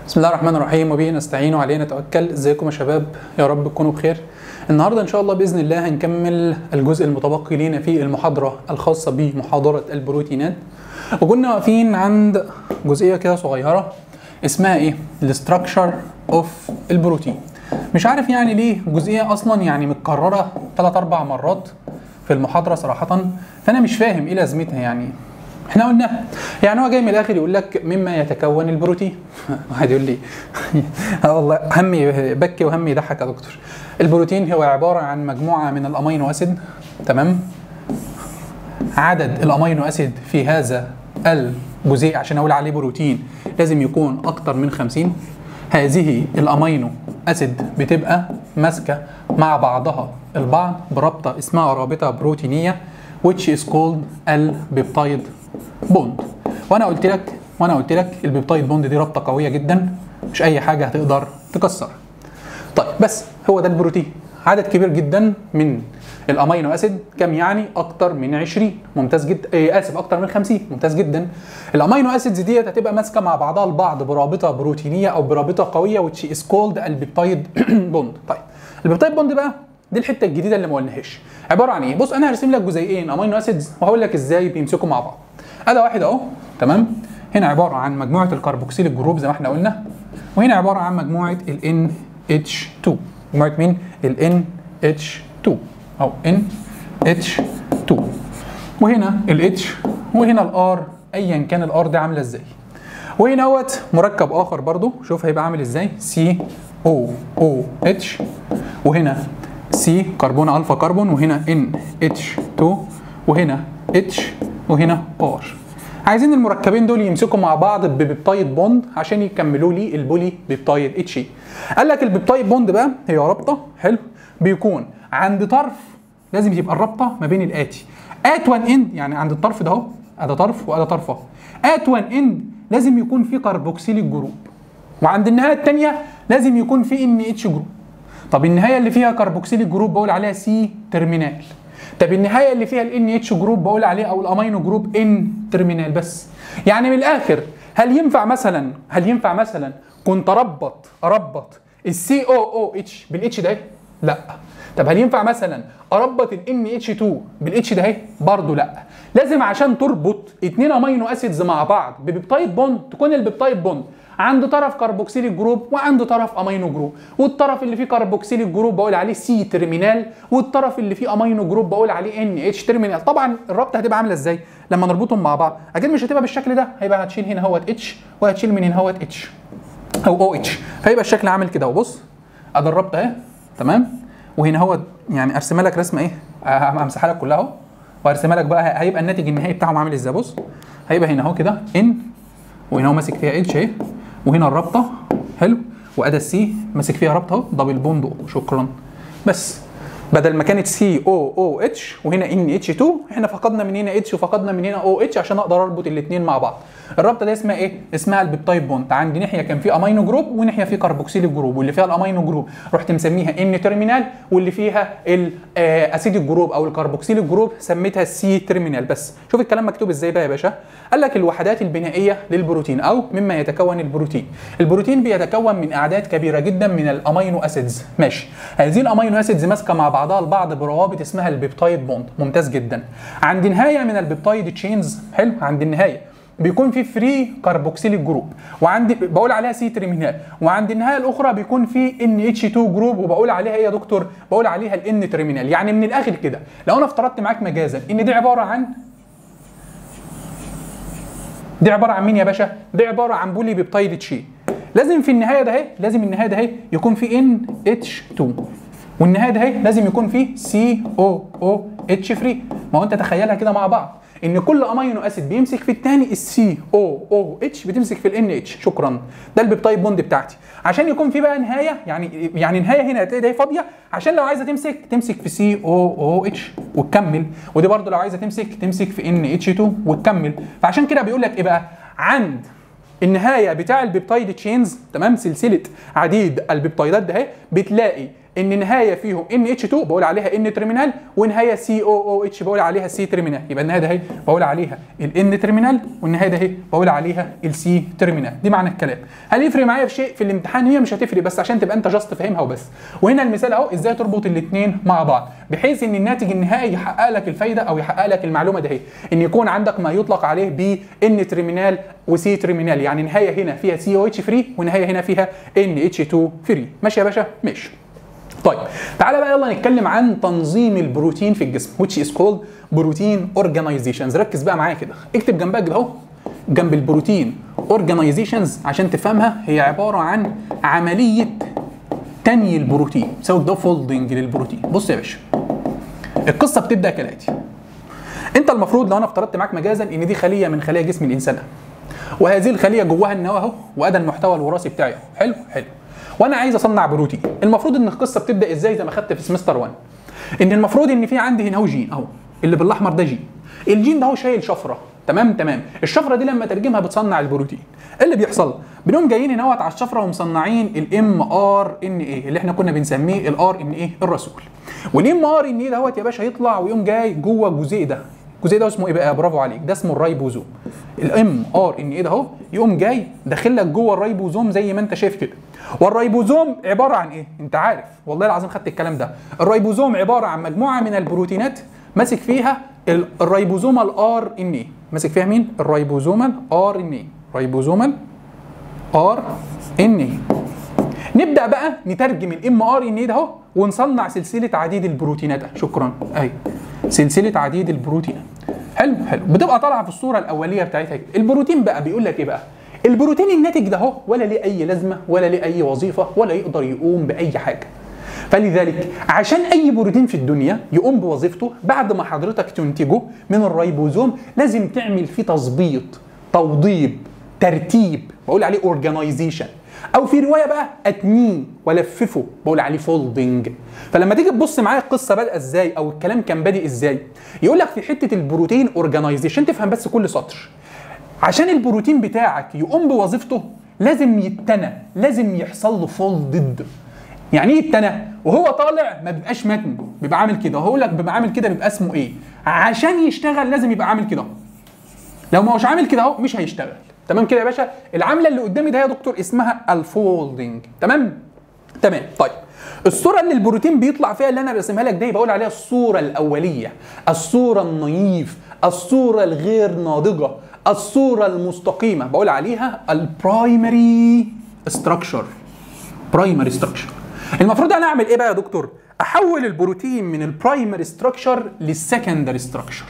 بسم الله الرحمن الرحيم وبه نستعين وعليه نتوكل ازيكم يا شباب يا رب تكونوا بخير النهارده ان شاء الله باذن الله هنكمل الجزء المتبقي لينا في المحاضره الخاصه بمحاضره البروتينات وكنا واقفين عند جزئيه كده صغيره اسمها ايه الاستراكشر اوف البروتين مش عارف يعني ليه جزئيه اصلا يعني متكرره 3 4 مرات في المحاضره صراحه فانا مش فاهم ايه لازمتها يعني احنا قلنا يعني هو جاي من الاخر يقول لك مما يتكون البروتين واحد يقول لي اه والله همي بكي وهمي يضحك يا دكتور البروتين هو عباره عن مجموعه من الامينو اسيد تمام عدد الامينو اسيد في هذا الجزيء عشان اقول عليه بروتين لازم يكون اكتر من 50 هذه الامينو اسيد بتبقى ماسكه مع بعضها البعض برابطه اسمها رابطه بروتينيه which is called البيبتايد بوند وانا قلت لك وانا قلت لك البيبتايد بوند دي رابطه قويه جدا مش اي حاجه هتقدر تكسرها طيب بس هو ده البروتين عدد كبير جدا من الامينو اسيد كم يعني اكتر من 20 ممتاز جدا إيه اسف اكتر من 50 ممتاز جدا الامينو اسيدز ديت هتبقى ماسكه مع بعضها البعض برابطه بروتينيه او برابطه قويه which is called البيبتايد بوند طيب البيبتايد بوند بقى دي الحته الجديده اللي ما قلناهاش عباره عن ايه بص انا هرسم لك جزيئين امينو اسيدز وهقول لك ازاي بيمسكوا مع بعض اداه واحد اهو تمام هنا عباره عن مجموعه الكربوكسيل الجروب زي ما احنا قلنا وهنا عباره عن مجموعه ال NH2 مجموعه مين ال NH2 او NH2 وهنا ال H وهنا الار ايا كان الار دي عامله ازاي وهنا اهوت مركب اخر برضو شوف هيبقى عامل ازاي سي او او اتش وهنا سي كربون الفا كربون وهنا ان اتش 2 وهنا اتش وهنا ار عايزين المركبين دول يمسكوا مع بعض ببيبتايد بوند عشان يكملوا لي البولي بيبتايد اتش اي قال لك البيبتايد بوند بقى هي رابطه حلو بيكون عند طرف لازم تبقى الرابطه ما بين الاتي ات وان اند يعني عند الطرف ده اهو ادي طرف وادي طرف اهو ات وان اند لازم يكون في كربوكسيل الجروب وعند النهايه الثانيه لازم يكون في ان اتش جروب طب النهايه اللي فيها كربوكسيل الجروب بقول عليها سي ترمينال طب النهايه اللي فيها الان اتش جروب بقول عليه او الامينو جروب ان ترمينال بس يعني من الاخر هل ينفع مثلا هل ينفع مثلا كنت اربط اربط السي او او اتش بالاتش ده لا طب هل ينفع مثلا اربط الان اتش 2 بالاتش ده برضه لا لازم عشان تربط اتنين امينو اسيدز مع بعض ببيبتايد بوند تكون البيبتايد بوند عند طرف كربوكسيل الجروب وعند طرف امينو جروب والطرف اللي فيه كربوكسيل الجروب بقول عليه سي ترمينال والطرف اللي فيه امينو جروب بقول عليه ان اتش ترمينال طبعا الرابطه هتبقى عامله ازاي لما نربطهم مع بعض اكيد مش هتبقى بالشكل ده هيبقى هتشيل هنا هوت اتش وهتشيل من هنا هوت اتش او او اتش فيبقى الشكل عامل كده وبص ادي الرابطه اهي تمام وهنا هو يعني ارسمها لك رسمه ايه همسحها لك كلها اهو وارسمها لك بقى هيبقى الناتج النهائي بتاعهم عامل ازاي بص هيبقى هنا اهو كده ان وهنا هو ماسك فيها اتش اهي وهنا الرابطه حلو واداه السي ماسك فيها رابطه اهو دبل بوند او شكرا بس بدل ما كانت سي او او اتش وهنا ان اتش 2 احنا فقدنا من هنا اتش وفقدنا من هنا او اتش عشان اقدر اربط الاثنين مع بعض الرابطه دي اسمها ايه اسمها البيبتايد بوند عندي ناحيه كان في امينو جروب وناحيه في كربوكسيل جروب واللي فيها الامينو جروب رحت مسميها ان ترمينال واللي فيها الاسيد الجروب او الكربوكسيل الجروب سميتها سي ترمينال بس شوف الكلام مكتوب ازاي بقى يا باشا قال لك الوحدات البنائيه للبروتين او مما يتكون البروتين البروتين بيتكون من اعداد كبيره جدا من الامينو اسيدز ماشي هذه الامينو اسيدز ماسكه مع بعضها البعض بروابط اسمها البيبتايد بوند ممتاز جدا عند نهايه من البيبتايد تشينز حلو عند النهايه بيكون في فري كربوكسيل جروب وعندي بقول عليها سي ترمينال وعند النهايه الاخرى بيكون في ان اتش 2 جروب وبقول عليها ايه يا دكتور بقول عليها الان ترمينال يعني من الاخر كده لو انا افترضت معاك مجازا ان دي عباره عن دي عباره عن مين يا باشا دي عباره عن بولي بيبتايد تشي لازم في النهايه ده اهي لازم النهايه ده اهي يكون في ان اتش 2 والنهايه ده اهي لازم يكون في سي او او اتش فري ما هو انت تخيلها كده مع بعض ان كل امينو اسيد بيمسك في الثاني السي او او اتش بتمسك في الان اتش شكرا ده البيبتايد بوند بتاعتي عشان يكون في بقى نهايه يعني يعني نهايه هنا هتلاقي ده فاضيه عشان لو عايزه تمسك تمسك في سي او او اتش وتكمل ودي برده لو عايزه تمسك تمسك في ان اتش 2 وتكمل فعشان كده بيقول لك ايه بقى عند النهايه بتاع البيبتايد تشينز تمام سلسله عديد البيبتايدات ده اهي بتلاقي ان نهايه فيهم ان اتش 2 بقول عليها ان ترمينال ونهايه سي او او اتش بقول عليها سي ترمينال يبقى النهايه ده اهي بقول عليها الان ترمينال والنهايه ده اهي بقول عليها السي ترمينال دي معنى الكلام هل يفرق معايا في شيء في الامتحان هي مش هتفرق بس عشان تبقى انت جاست فاهمها وبس وهنا المثال اهو ازاي تربط الاثنين مع بعض بحيث ان الناتج النهائي يحقق لك الفايده او يحقق لك المعلومه ده اهي ان يكون عندك ما يطلق عليه ب ان ترمينال وسي ترمينال يعني نهايه هنا فيها سي او اتش فري ونهايه هنا فيها ان اتش 2 فري ماشي يا باشا ماشي طيب تعالى بقى يلا نتكلم عن تنظيم البروتين في الجسم which is called بروتين organizations ركز بقى معايا كده اكتب جنبها كده اهو جنب البروتين organizations عشان تفهمها هي عباره عن عمليه تني البروتين سواء ده فولدنج للبروتين بص يا باشا القصه بتبدا كالاتي انت المفروض لو انا افترضت معاك مجازا ان دي خليه من خلايا جسم الانسان وهذه الخليه جواها النواه اهو وادى المحتوى الوراثي بتاعي اهو حلو حلو وانا عايز اصنع بروتين المفروض ان القصه بتبدا ازاي زي ما خدت في سمستر 1 ان المفروض ان في عندي هنا هو جين اهو اللي بالاحمر ده جين الجين ده هو شايل شفره تمام تمام الشفره دي لما ترجمها بتصنع البروتين إيه اللي بيحصل بنقوم جايين هنا على الشفره ومصنعين الام ار ان ايه اللي احنا كنا بنسميه الار ان ايه الرسول والام ار ان ايه دوت يا باشا يطلع ويقوم جاي جوه الجزيء ده الجزيء ده اسمه ايه بقى برافو عليك ده اسمه الرايبوزوم الام ار ان ايه ده اهو يقوم جاي داخل لك جوه الرايبوزوم زي ما انت شايف كده والرايبوزوم عباره عن ايه انت عارف والله العظيم خدت الكلام ده الرايبوزوم عباره عن مجموعه من البروتينات ماسك فيها الرايبوزومال ار ان ايه ماسك فيها مين الرايبوزومال ار ان ايه رايبوزومال ار ان ايه نبدا بقى نترجم الام ار ان ايه ده اهو ونصنع سلسله عديد البروتينات شكرا اهي سلسله عديد البروتينات حلو حلو بتبقى طالعه في الصوره الاوليه بتاعتها كده البروتين بقى بيقول لك ايه بقى البروتين الناتج ده اهو ولا ليه اي لازمه ولا ليه اي وظيفه ولا يقدر يقوم باي حاجه فلذلك عشان اي بروتين في الدنيا يقوم بوظيفته بعد ما حضرتك تنتجه من الريبوزوم لازم تعمل فيه تظبيط توضيب ترتيب بقول عليه اورجانيزيشن او في روايه بقى اتنيه والففه بقول عليه فولدنج فلما تيجي تبص معايا القصه بادئه ازاي او الكلام كان بادئ ازاي يقول لك في حته البروتين اورجانيزيشن تفهم بس كل سطر عشان البروتين بتاعك يقوم بوظيفته لازم يتنى لازم يحصل له فولدد يعني ايه يتنى وهو طالع ما بيبقاش متن بيبقى عامل كده وهقول لك بيبقى عامل كده بيبقى اسمه ايه عشان يشتغل لازم يبقى عامل كده لو ما هوش عامل كده اهو مش هيشتغل تمام كده يا باشا العمله اللي قدامي ده يا دكتور اسمها الفولدنج تمام تمام طيب الصورة اللي البروتين بيطلع فيها اللي أنا برسمها لك دي بقول عليها الصورة الأولية، الصورة النايف، الصورة الغير ناضجة، الصورة المستقيمة، بقول عليها البرايمري ستراكشر. برايمري ستراكشر. المفروض أنا أعمل إيه بقى يا دكتور؟ أحول البروتين من البرايمري ستراكشر للسكندري ستراكشر.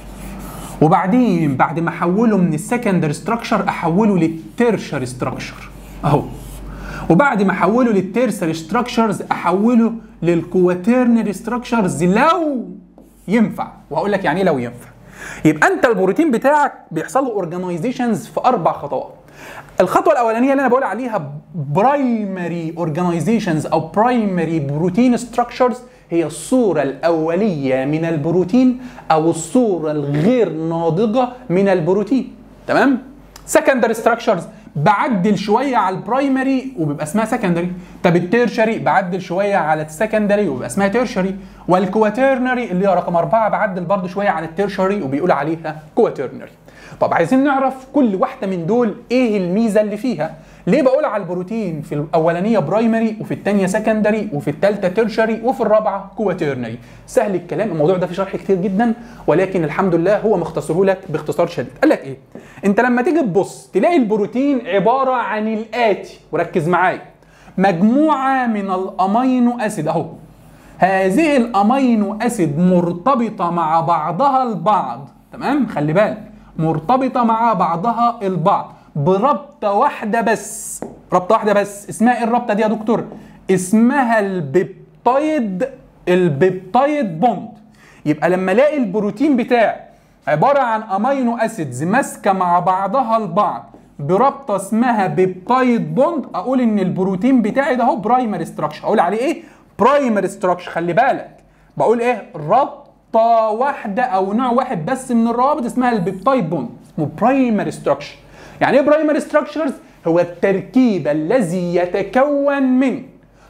وبعدين بعد ما احوله من السكندري ستراكشر احوله للتيرشري ستراكشر اهو وبعد ما احوله للتيرشري ستراكشرز احوله للكواترنري ستراكشرز لو ينفع وهقول لك يعني ايه لو ينفع يبقى انت البروتين بتاعك بيحصل له اورجانيزيشنز في اربع خطوات الخطوه الاولانيه اللي انا بقول عليها برايمري اورجانيزيشنز او برايمري بروتين ستراكشرز هي الصورة الأولية من البروتين أو الصورة الغير ناضجة من البروتين تمام؟ سكندري ستراكشرز بعدل شوية على البرايمري وبيبقى اسمها سكندري طب التيرشري بعدل شوية على السكندري وبيبقى اسمها تيرشري والكواترنري اللي هي رقم أربعة بعدل برضه شوية على التيرشري وبيقول عليها كواترنري طب عايزين نعرف كل واحدة من دول ايه الميزة اللي فيها ليه بقول على البروتين في الاولانيه برايمري وفي الثانيه سكندري وفي الثالثه تيرشري وفي الرابعه كواترنري سهل الكلام الموضوع ده فيه شرح كتير جدا ولكن الحمد لله هو مختصره لك باختصار شديد قال لك ايه انت لما تيجي تبص تلاقي البروتين عباره عن الاتي وركز معايا مجموعه من الامينو اسيد اهو هذه الامينو اسيد مرتبطه مع بعضها البعض تمام خلي بالك مرتبطه مع بعضها البعض بربطة واحدة بس ربطة واحدة بس اسمها ايه الربطة دي يا دكتور اسمها البيبتايد البيبتايد بوند يبقى لما الاقي البروتين بتاعي عبارة عن امينو اسيدز ماسكة مع بعضها البعض بربطة اسمها بيبتايد بوند اقول ان البروتين بتاعي ده هو برايمري ستراكشر اقول عليه ايه برايمري ستراكشر خلي بالك بقول ايه ربطة واحدة او نوع واحد بس من الروابط اسمها البيبتايد بوند اسمه برايمري ستراكشر يعني ايه برايمري ستراكشرز هو التركيب الذي يتكون من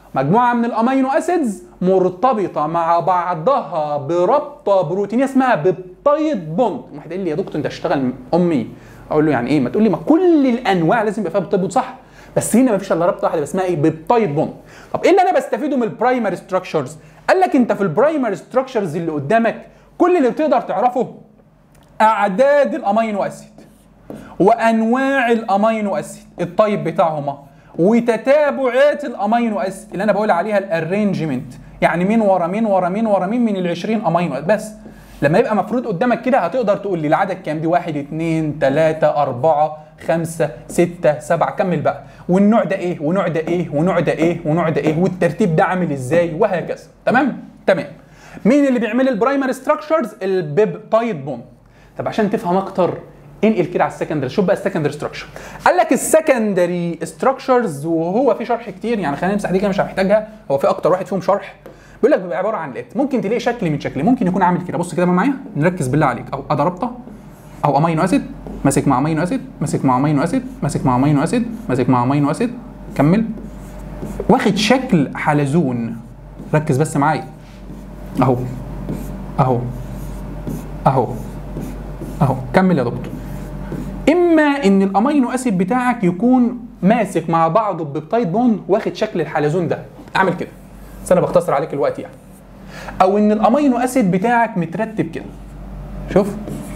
مجموعه من الامينو اسيدز مرتبطه مع بعضها برابطه بروتينيه اسمها بيبتايد بوند واحد قال لي يا دكتور انت هتشتغل امي اقول له يعني ايه ما تقول لي ما كل الانواع لازم يبقى فيها بيبتايد بوند صح بس هنا ما فيش الا رابطه واحده اسمها ايه بيبتايد بوند طب ايه اللي انا بستفيده من البرايمري ستراكشرز قال لك انت في البرايمري ستراكشرز اللي قدامك كل اللي بتقدر تعرفه اعداد الامينو اسيد وانواع الامينو اسيد الطيب بتاعهما وتتابعات الامينو اسيد اللي انا بقول عليها الارينجمنت يعني مين ورا مين ورا مين ورا مين من ال 20 امينو اسيد بس لما يبقى مفروض قدامك كده هتقدر تقول لي العدد كام دي واحد اتنين تلاتة أربعة خمسة ستة سبعة كمل بقى والنوع ده ايه ونوع ده ايه ونوع ده ايه ونوع ده ايه والترتيب ده عامل ازاي وهكذا تمام تمام مين اللي بيعمل البرايمري ستراكشرز البيبتايد بوند طب عشان تفهم اكتر انقل كده على السكندري شوف بقى السكندري ستراكشر قال لك السكندري ستراكشرز وهو في شرح كتير يعني خلينا نمسح دي كده مش محتاجها هو في اكتر واحد فيهم شرح بيقول لك بيبقى عباره عن لات ممكن تلاقي شكل من شكل ممكن يكون عامل كده بص كده معايا نركز بالله عليك او ادي رابطه او امينو اسيد ماسك مع امينو اسيد ماسك مع امينو اسيد ماسك مع امينو اسيد ماسك مع امينو اسيد كمل واخد شكل حلزون ركز بس معايا اهو اهو اهو اهو كمل يا دكتور اما ان الامينو اسيد بتاعك يكون ماسك مع بعضه ببيبتايد بوند واخد شكل الحلزون ده اعمل كده بس انا بختصر عليك الوقت يعني او ان الامينو اسيد بتاعك مترتب كده شوف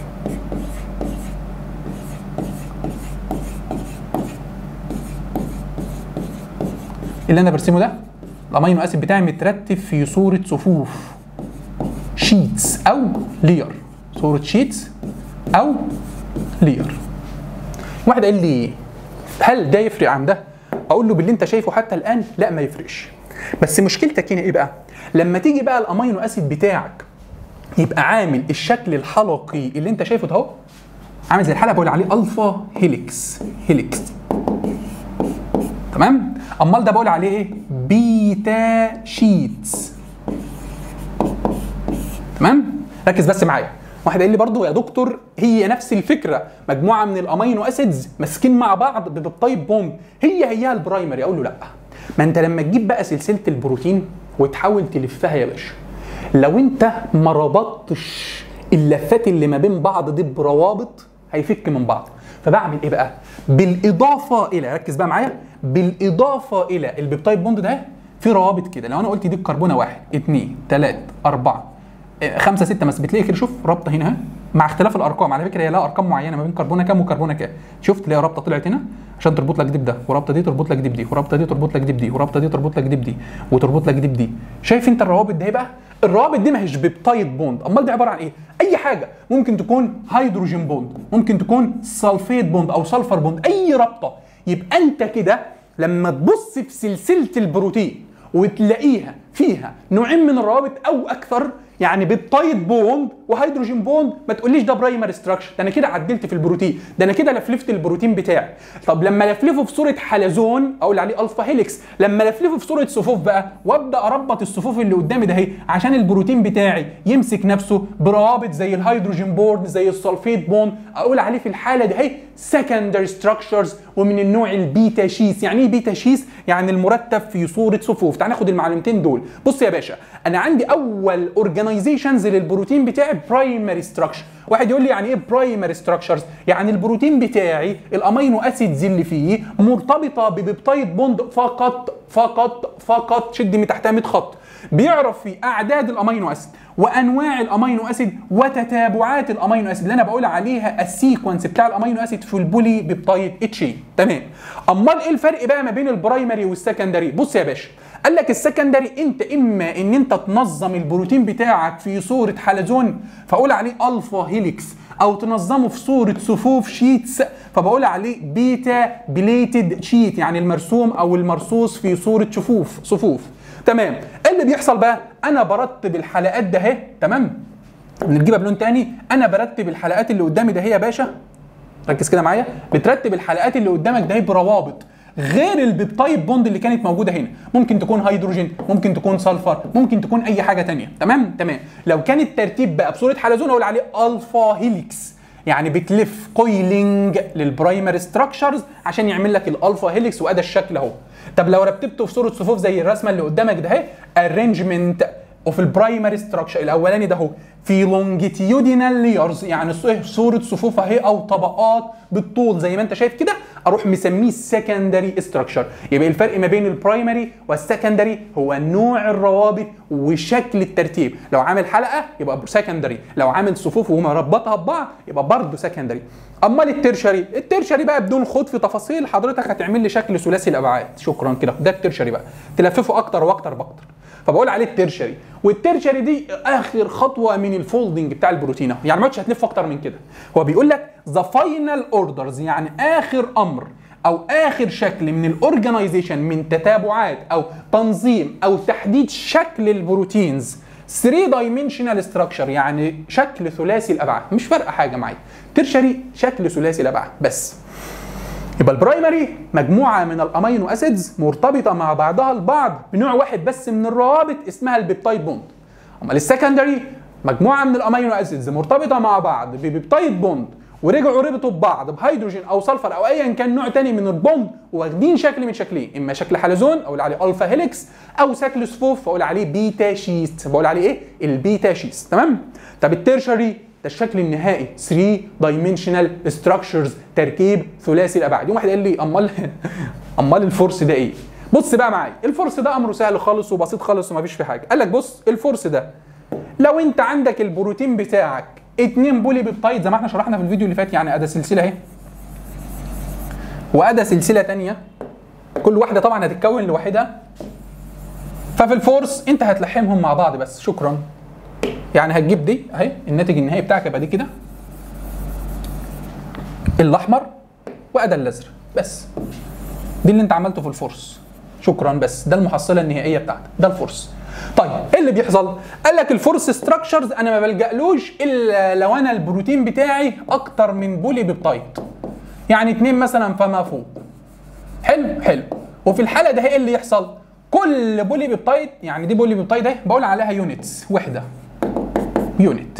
اللي انا برسمه ده الامينو اسيد بتاعي مترتب في صوره صفوف شيتس او لير صوره شيتس او لير واحد قال لي هل ده يفرق عن ده اقول له باللي انت شايفه حتى الان لا ما يفرقش بس مشكلتك هنا ايه بقى لما تيجي بقى الامينو اسيد بتاعك يبقى عامل الشكل الحلقي اللي انت شايفه ده اهو عامل زي الحلقه بقول عليه الفا هيليكس هيليكس تمام امال ده بقول عليه ايه بيتا شيتس تمام ركز بس معايا واحد قال لي برضو يا دكتور هي نفس الفكره مجموعه من الامينو اسيدز ماسكين مع بعض ببيبتايد بوند هي هي البرايمري اقول له لا ما انت لما تجيب بقى سلسله البروتين وتحاول تلفها يا باشا لو انت ما ربطتش اللفات اللي ما بين بعض دي بروابط هيفك من بعض فبعمل ايه بقى بالاضافه الى ركز بقى معايا بالاضافه الى البيبتايد بوند ده في روابط كده لو انا قلت دي الكربونه واحد اثنين ثلاثة أربعة آه، خمسة ستة بس بتلاقي كده شوف رابطة هنا اهي مع اختلاف الأرقام على فكرة هي لها أرقام معينة ما بين كربونة كام وكربونة كام شوف تلاقي رابطة طلعت هنا عشان تربط لك دي بده ورابطة دي تربط لك دي بدي ورابطة دي تربط لك دي بدي ورابطة دي تربط لك دي بدي وتربط لك دي بدي شايف انت الروابط دي بقى الروابط دي ما هيش بيبتايد بوند امال دي عباره عن ايه اي حاجه ممكن تكون هيدروجين بوند ممكن تكون سلفيت بوند او سلفر بوند اي رابطه يبقى انت كده لما تبص في سلسله البروتين وتلاقيها فيها نوعين من الروابط او اكثر يعني بيبتايد بوند وهيدروجين بوند ما تقوليش ده برايمري ستراكشر ده انا كده عدلت في البروتين ده انا كده لفلفت البروتين بتاعي طب لما لفلفه في صوره حلزون اقول عليه الفا هيليكس لما لفلفه في صوره صفوف بقى وابدا اربط الصفوف اللي قدامي ده اهي عشان البروتين بتاعي يمسك نفسه بروابط زي الهيدروجين بوند زي السلفيت بوند اقول عليه في الحاله دي اهي سكندري ستراكشرز ومن النوع البيتا شيس يعني ايه بيتا شيس يعني المرتب في صوره صفوف تعال ناخد المعلومتين دول بص يا باشا انا عندي اول اورجانيزيشنز للبروتين بتاعي برايمري ستراكشر واحد يقول لي يعني ايه برايمري ستراكشرز يعني البروتين بتاعي الامينو اسيدز اللي فيه مرتبطه ببيبتايد بوند فقط فقط فقط شد من تحتها 100 خط بيعرف في اعداد الامينو اسيد وانواع الامينو اسيد وتتابعات الامينو اسيد اللي انا بقول عليها السيكونس بتاع الامينو اسيد في البولي بيبتايد اتشين تمام امال ايه الفرق بقى ما بين البرايمري والسكندري بص يا باشا قال لك السكندري انت اما ان انت تنظم البروتين بتاعك في صوره حلزون فاقول عليه الفا هيليكس او تنظمه في صوره صفوف شيتس فبقول عليه بيتا بليتد شيت يعني المرسوم او المرصوص في صوره شفوف صفوف تمام ايه اللي بيحصل بقى انا برتب الحلقات ده اهي تمام نجيبها بلون تاني انا برتب الحلقات اللي قدامي ده هي يا باشا ركز كده معايا بترتب الحلقات اللي قدامك ده بروابط غير البيبتايد بوند اللي كانت موجوده هنا ممكن تكون هيدروجين ممكن تكون سلفر ممكن تكون اي حاجه تانية تمام تمام لو كان الترتيب بقى بصوره حلزون اقول عليه الفا هيليكس يعني بتلف كويلنج للبرايمري ستراكشرز عشان يعمل لك الالفا هيليكس وادى الشكل اهو طب لو رتبته في صوره صفوف زي الرسمه اللي قدامك ده اهي ارينجمنت وفي البرايمري ستراكشر الاولاني ده اهو في لونجيتيودينال ليرز يعني صوره صفوف اهي او طبقات بالطول زي ما انت شايف كده اروح مسميه سكندري ستراكشر يبقى الفرق ما بين البرايمري والسكندري هو نوع الروابط وشكل الترتيب لو عامل حلقه يبقى سكندري لو عامل صفوف ومربطها ببعض يبقى برضه سكندري امال الترشري الترشري بقى بدون خوض في تفاصيل حضرتك هتعمل لي شكل ثلاثي الابعاد شكرا كده ده الترشري بقى تلففه اكتر واكتر باكتر فبقول عليه الترشري والترشري دي اخر خطوه من الفولدنج بتاع البروتين يعني ما هتلف اكتر من كده هو بيقول لك ذا فاينل اوردرز يعني اخر امر او اخر شكل من الاورجنايزيشن من تتابعات او تنظيم او تحديد شكل البروتينز 3 دايمنشنال ستراكشر يعني شكل ثلاثي الابعاد مش فارقه حاجه معايا ترشري شكل ثلاثي الابعاد بس يبقى البرايمري مجموعه من الامينو اسيدز مرتبطه مع بعضها البعض بنوع واحد بس من الروابط اسمها البيبتايد بوند امال السكندري مجموعه من الامينو اسيدز مرتبطه مع بعض ببيبتايد بوند ورجعوا ربطوا ببعض بهيدروجين او سلفر او ايا كان نوع تاني من البوند واخدين شكل من شكلين اما شكل حلزون اقول عليه الفا هيليكس او شكل صفوف اقول عليه بيتا شيست بقول عليه ايه البيتا شيست تمام طب التيرشري ده الشكل النهائي 3 دايمنشنال ستراكشرز تركيب ثلاثي الابعاد يوم واحد قال لي امال امال الفورس ده ايه بص بقى معايا الفورس ده امره سهل خالص وبسيط خالص ومفيش فيه حاجه قال لك بص الفورس ده لو انت عندك البروتين بتاعك اتنين بولي بيبتايد زي ما احنا شرحنا في الفيديو اللي فات يعني ادي سلسله اهي وادي سلسله ثانيه كل واحده طبعا هتتكون لوحدها ففي الفورس انت هتلحمهم مع بعض بس شكرا يعني هتجيب دي اهي الناتج النهائي بتاعك يبقى دي كده الاحمر وادي الازرق بس دي اللي انت عملته في الفورس شكرا بس ده المحصله النهائيه بتاعتك ده الفورس طيب ايه اللي بيحصل قال لك الفورس ستراكشرز انا ما بلجألوش الا لو انا البروتين بتاعي اكتر من بولي بيبتايد يعني اتنين مثلا فما فوق حلو حلو وفي الحاله ده ايه اللي يحصل كل بولي بيبتايد يعني دي بولي بيبتايد اهي بقول عليها يونتس وحده يونت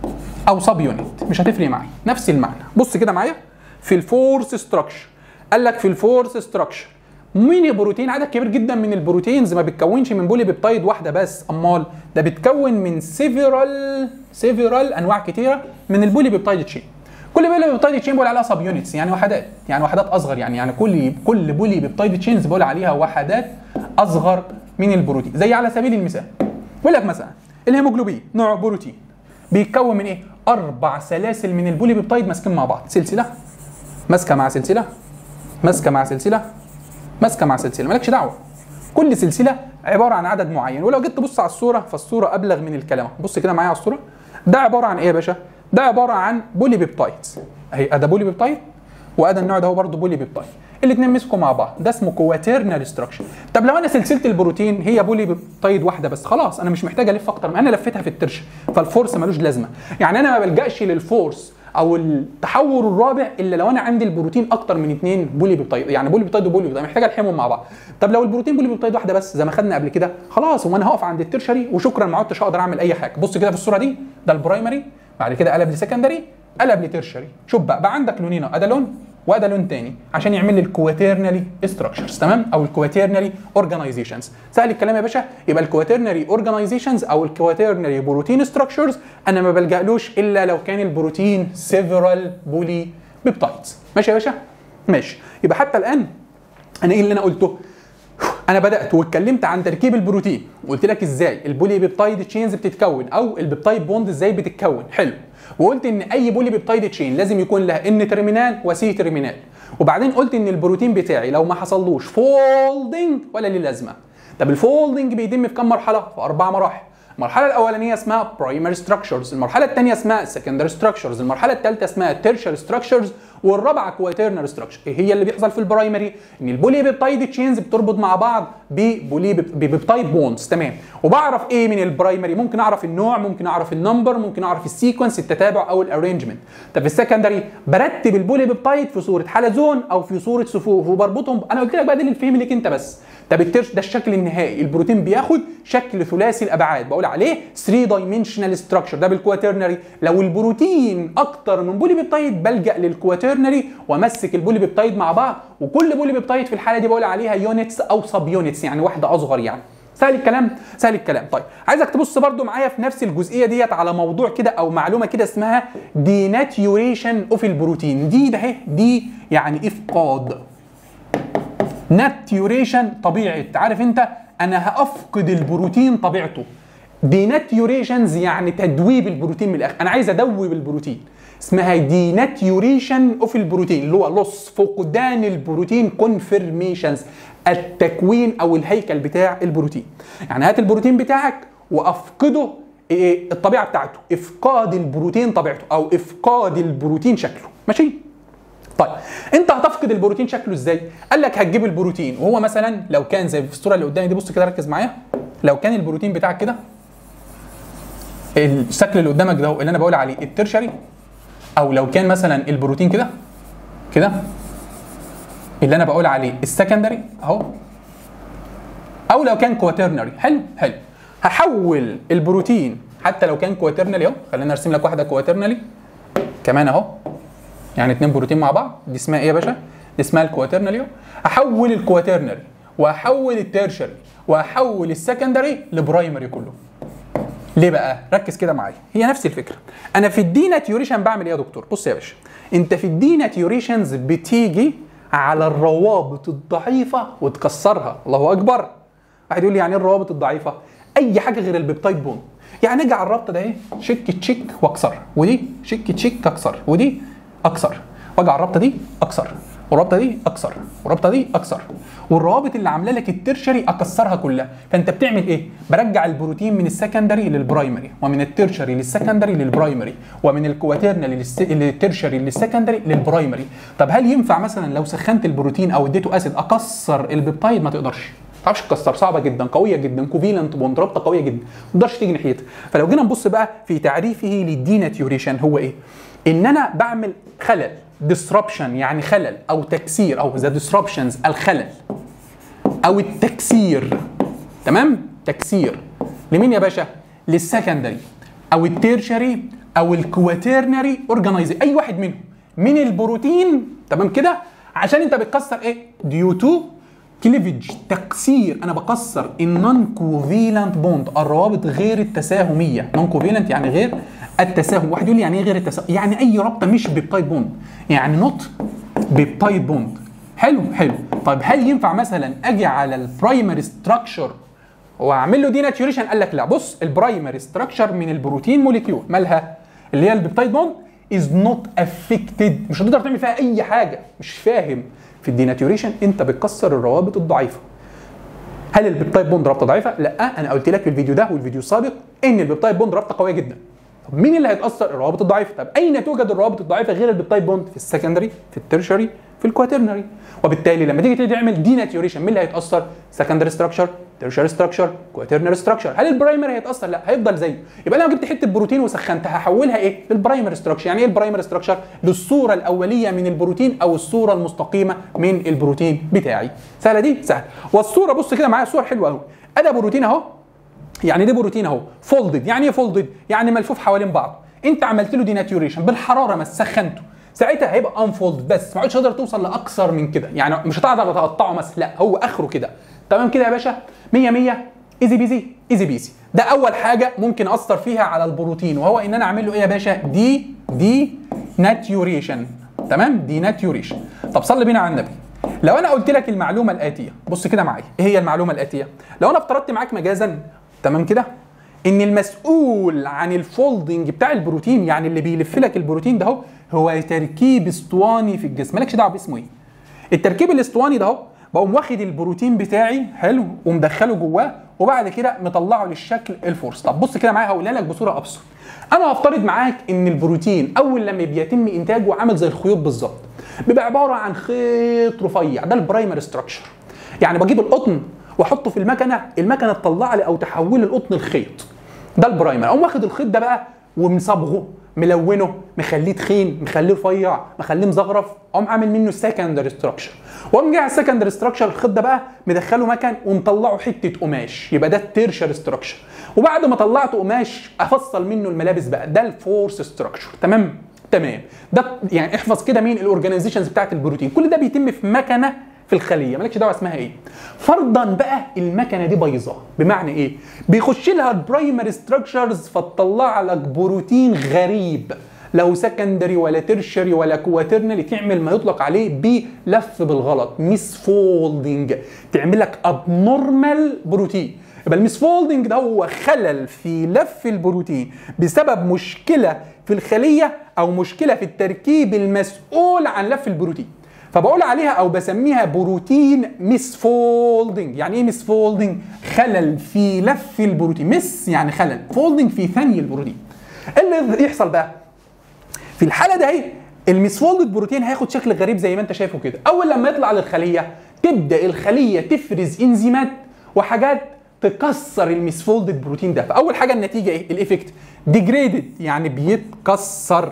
او سب يونت مش هتفرق معايا نفس المعنى بص كده معايا في الفورس ستراكشر قال لك في الفورس ستراكشر مين البروتين عدد كبير جدا من البروتينز ما بتكونش من بولي بيبتايد واحده بس امال ده بتكون من سيفيرال سيفيرال انواع كتيره من البولي بيبتايد تشين كل بولي بيبتايد تشين بقول عليها سب يونتس يعني وحدات يعني وحدات اصغر يعني يعني كل كل بولي بيبتايد تشينز بقول عليها وحدات اصغر من البروتين زي على سبيل المثال بقول لك مثلا الهيموجلوبين نوع بروتين بيتكون من ايه؟ اربع سلاسل من البولي بيبتايد ماسكين مع بعض سلسله ماسكه مع سلسله ماسكه مع سلسله ماسكه مع سلسله مالكش دعوه كل سلسله عباره عن عدد معين ولو جيت تبص على الصوره فالصوره ابلغ من الكلام بص كده معايا على الصوره ده عباره عن ايه يا باشا ده عباره عن بولي بيبتايدز اهي ادي بولي بيبتايد وادي النوع ده هو برضه بولي بيبتايد الاثنين مسكوا مع بعض ده اسمه كواترنال ستراكشر طب لو انا سلسله البروتين هي بولي بيبتايد واحده بس خلاص انا مش محتاج الف اكتر ما انا لفيتها في الترش فالفورس ملوش لازمه يعني انا ما بلجاش للفورس او التحور الرابع الا لو انا عندي البروتين اكتر من اثنين بولي بيبتايد يعني بولي بيبتايد وبولي بيبتايد محتاج الحمهم مع بعض طب لو البروتين بولي بيبتايد واحده بس زي ما خدنا قبل كده خلاص هو انا هقف عند الترشري وشكرا ما عدتش هقدر اعمل اي حاجه بص كده في الصوره دي ده البرايمري بعد كده قلب لسكندري قلب لترشري شوف بقى بقى عندك لونين ادي لون وده لون تاني عشان يعمل لي الكواترنالي ستراكشرز تمام او الكواترنالي اورجانيزيشنز سهل الكلام يا باشا يبقى الكواترنالي اورجانيزيشنز او الكواترنالي بروتين ستراكشرز انا ما بلجألوش الا لو كان البروتين سيفرال بولي بيبتايدز ماشي يا باشا ماشي يبقى حتى الان انا ايه اللي انا قلته انا بدات واتكلمت عن تركيب البروتين وقلت لك ازاي البولي بيبتايد تشينز بتتكون او البيبتايد بوند ازاي بتتكون حلو وقلت ان اي بولي بيبتايد تشين لازم يكون لها ان ترمينال وسي ترمينال وبعدين قلت ان البروتين بتاعي لو ما حصلوش فولدنج ولا ليه لازمه طب الفولدنج بيتم في كم مرحله في اربع مراحل المرحله الاولانيه اسمها برايمري ستراكشرز المرحله الثانيه اسمها سكندري ستراكشرز المرحله الثالثه اسمها تيرشر ستراكشرز والرابعه كواترنال ستراكشر ايه هي اللي بيحصل في البرايمري ان البولي بيبتايد تشينز بتربط مع بعض ببولي بيبتايد بوندز تمام وبعرف ايه من البرايمري ممكن اعرف النوع ممكن اعرف النمبر ممكن اعرف السيكونس التتابع او الارينجمنت طب في السكندري برتب البولي بيبتايد في صوره حلزون او في صوره صفوف وبربطهم انا قلت لك بقى ده للفهم ليك انت بس طب الترش ده الشكل النهائي البروتين بياخد شكل ثلاثي الابعاد بقول بقول عليه 3 دايمنشنال ستراكشر ده بالكواترنري لو البروتين اكتر من بولي بيبتايد بلجا للكواترنري وامسك البولي بيبتايد مع بعض وكل بولي بيبتايد في الحاله دي بقول عليها يونتس او سب يونتس يعني واحده اصغر يعني سهل الكلام سهل الكلام طيب عايزك تبص برضو معايا في نفس الجزئيه ديت على موضوع كده او معلومه كده اسمها ديناتيوريشن اوف البروتين دي ده اهي دي يعني افقاد ناتيوريشن طبيعه عارف انت انا هافقد البروتين طبيعته ديناتيوريشنز يعني تدويب البروتين من الاخر انا عايز ادوب البروتين اسمها ديناتيوريشن اوف البروتين اللي هو لص فقدان البروتين كونفرميشنز التكوين او الهيكل بتاع البروتين يعني هات البروتين بتاعك وافقده إيه الطبيعه بتاعته افقاد البروتين طبيعته او افقاد البروتين شكله ماشي طيب انت هتفقد البروتين شكله ازاي قال لك هتجيب البروتين وهو مثلا لو كان زي في الصوره اللي قدامي دي بص كده ركز معايا لو كان البروتين بتاعك كده الشكل اللي قدامك ده اللي انا بقول عليه الترشري او لو كان مثلا البروتين كده كده اللي انا بقول عليه السكندري اهو او لو كان كواترنري حلو حلو هحول البروتين حتى لو كان كواترنري اهو خلينا ارسم لك واحده كواترنري كمان اهو يعني اتنين بروتين مع بعض دي اسمها ايه يا باشا دي اسمها الكواترنري اهو احول الكواترنري واحول التيرشري واحول السكندري لبرايمري كله ليه بقى؟ ركز كده معايا هي نفس الفكره انا في الديناتيوريشن بعمل ايه يا دكتور؟ بص يا باشا انت في الديناتيوريشنز بتيجي على الروابط الضعيفه وتكسرها الله اكبر واحد يقول لي يعني ايه الروابط الضعيفه؟ اي حاجه غير البيبتايد بوند يعني اجي على الرابطه ده ايه شك تشيك واكسر ودي شك تشيك اكسر ودي اكسر واجي على الرابطه دي اكسر والرابطه دي اكسر والرابطه دي اكسر والروابط اللي عامله لك الترشري اكسرها كلها فانت بتعمل ايه برجع البروتين من السكندري للبرايمري ومن الترشري للسكندري للبرايمري ومن الكواترنري للترشري للسكندري للبرايمري طب هل ينفع مثلا لو سخنت البروتين او اديته اسيد اكسر البيبتايد ما تقدرش ما تعرفش تكسر صعبه جدا قويه جدا كوفيلنت بوند رابطه قويه جدا ما تقدرش تيجي ناحيتها فلو جينا نبص بقى في تعريفه للديناتيوريشن هو ايه ان انا بعمل خلل disruption يعني خلل او تكسير او ذا disruptions الخلل او التكسير تمام تكسير لمين يا باشا للسكندري او التيرشري او الكواترنري اورجانيزي اي واحد منهم من البروتين تمام كده عشان انت بتكسر ايه ديو تو كليفج تكسير انا بكسر النون كوفيلنت بوند الروابط غير التساهميه نون كوفيلنت يعني غير التساهم واحد يقول لي يعني ايه غير التساهم يعني اي رابطه مش بيبتايد بوند يعني نوت بيبتايد بوند حلو حلو طيب هل ينفع مثلا اجي على البرايمري ستراكشر واعمل له ديناتيوريشن قال لك لا بص البرايمري ستراكشر من البروتين موليكيول مالها اللي هي البيبتايد بوند از نوت افكتد مش هتقدر تعمل فيها اي حاجه مش فاهم في الديناتيوريشن انت بتكسر الروابط الضعيفه هل البيبتايد بوند رابطه ضعيفه لا انا قلت لك في الفيديو ده والفيديو السابق ان البيبتايد بوند رابطه قويه جدا طب مين اللي هيتاثر الروابط الضعيفه طب اين توجد الروابط الضعيفه غير البيبتايد بوند في السكندري في الترشري في الكواترنري وبالتالي لما تيجي تعمل ديناتيوريشن مين اللي هيتاثر سكندري ستراكشر ترشري ستراكشر كواترنري ستراكشر هل البرايمري هيتاثر لا هيفضل زيه يبقى لو جبت حته بروتين وسخنتها هحولها ايه للبرايمري ستراكشر يعني ايه البرايمري ستراكشر للصوره الاوليه من البروتين او الصوره المستقيمه من البروتين بتاعي سهله دي سهله والصوره بص كده معايا صور حلوه قوي ادي بروتين اهو يعني ده بروتين اهو فولدد يعني ايه فولدد يعني ملفوف حوالين بعض انت عملت له ديناتيوريشن بالحراره ما سخنته ساعتها هيبقى انفولد بس ما عادش تقدر توصل لاكثر من كده يعني مش هتقدر تقطعه مثلا لا هو اخره كده تمام كده يا باشا 100 100 ايزي بيزي ايزي بيزي ده اول حاجه ممكن اثر فيها على البروتين وهو ان انا اعمل له ايه يا باشا دي دي ناتيوريشن تمام دي ناتيوريشن طب صلي بينا على النبي لو انا قلت لك المعلومه الاتيه بص كده معايا ايه هي المعلومه الاتيه لو انا افترضت معاك مجازا تمام كده ان المسؤول عن الفولدنج بتاع البروتين يعني اللي بيلف لك البروتين ده هو تركيب اسطواني في الجسم مالكش دعوه باسمه ايه التركيب الاسطواني ده بقوم واخد البروتين بتاعي حلو ومدخله جواه وبعد كده مطلعه للشكل الفورس طب بص كده معايا هقولها لك بصوره ابسط انا هفترض معاك ان البروتين اول لما بيتم انتاجه عامل زي الخيوط بالظبط بيبقى عباره عن خيط رفيع ده البرايمري ستراكشر يعني بجيب القطن واحطه في المكنه المكنه تطلع لي او تحول القطن لخيط ده البرايمر اقوم واخد الخيط ده بقى ومصبغه ملونه مخليه تخين مخليه رفيع مخليه مزغرف اقوم عامل منه سكندري ستراكشر واقوم جاي على السكندري ستراكشر الخيط ده بقى مدخله مكان ومطلعه حته قماش يبقى ده التيرشر ستراكشر وبعد ما طلعته قماش افصل منه الملابس بقى ده الفورس ستراكشر تمام تمام ده يعني احفظ كده مين الاورجانيزيشنز بتاعت البروتين كل ده بيتم في مكنه في الخليه مالكش دعوه اسمها ايه فرضا بقى المكنه دي بايظه بمعنى ايه بيخش لها البرايمري ستراكشرز فتطلع لك بروتين غريب لو سكندري ولا ترشري ولا كواترنالي تعمل ما يطلق عليه بلف بالغلط ميس فولدنج تعمل لك ابنورمال بروتين يبقى الميس فولدنج ده هو خلل في لف البروتين بسبب مشكله في الخليه او مشكله في التركيب المسؤول عن لف البروتين فبقول عليها او بسميها بروتين ميس فولدنج يعني ايه ميس فولدنج خلل في لف البروتين مس يعني خلل فولدنج في ثاني البروتين اللي يحصل بقى في الحاله ده اهي الميسفولدد بروتين هياخد شكل غريب زي ما انت شايفه كده اول لما يطلع للخليه تبدا الخليه تفرز انزيمات وحاجات تكسر الميسفولدد بروتين ده فاول حاجه النتيجه ايه الايفكت ديجريدد يعني بيتكسر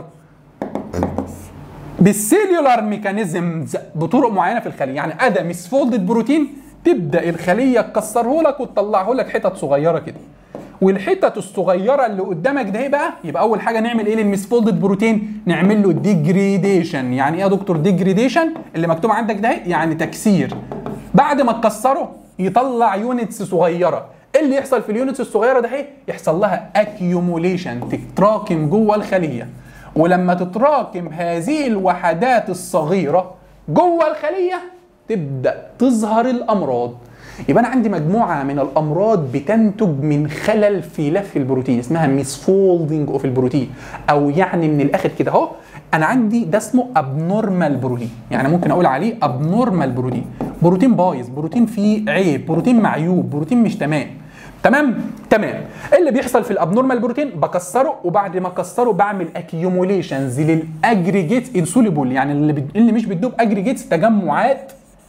بالسيلولار ميكانيزمز بطرق معينه في الخليه يعني ادى ميسفولدد بروتين تبدا الخليه تكسره لك وتطلعه لك حتت صغيره كده والحتت الصغيره اللي قدامك ده بقى يبقى اول حاجه نعمل ايه للميسفولدد بروتين نعمل له ديجريديشن يعني ايه يا دكتور ديجريديشن اللي مكتوب عندك ده يعني تكسير بعد ما تكسره يطلع يونتس صغيره ايه اللي يحصل في اليونتس الصغيره ده ايه يحصل لها اكيوموليشن تتراكم جوه الخليه ولما تتراكم هذه الوحدات الصغيره جوه الخليه تبدا تظهر الامراض يبقى انا عندي مجموعه من الامراض بتنتج من خلل في لف البروتين اسمها ميسفولدنج اوف البروتين او يعني من الاخر كده اهو انا عندي ده اسمه ابنورمال بروتين يعني ممكن اقول عليه ابنورمال بروتين بروتين بايظ بروتين فيه عيب بروتين معيوب بروتين مش تمام تمام تمام إيه اللي بيحصل في الابنورمال بروتين بكسره وبعد ما اكسره بعمل اكيوموليشنز للاجريجيتس انسوليبل يعني اللي, بد... اللي مش بتدوب اجريجيتس تجمعات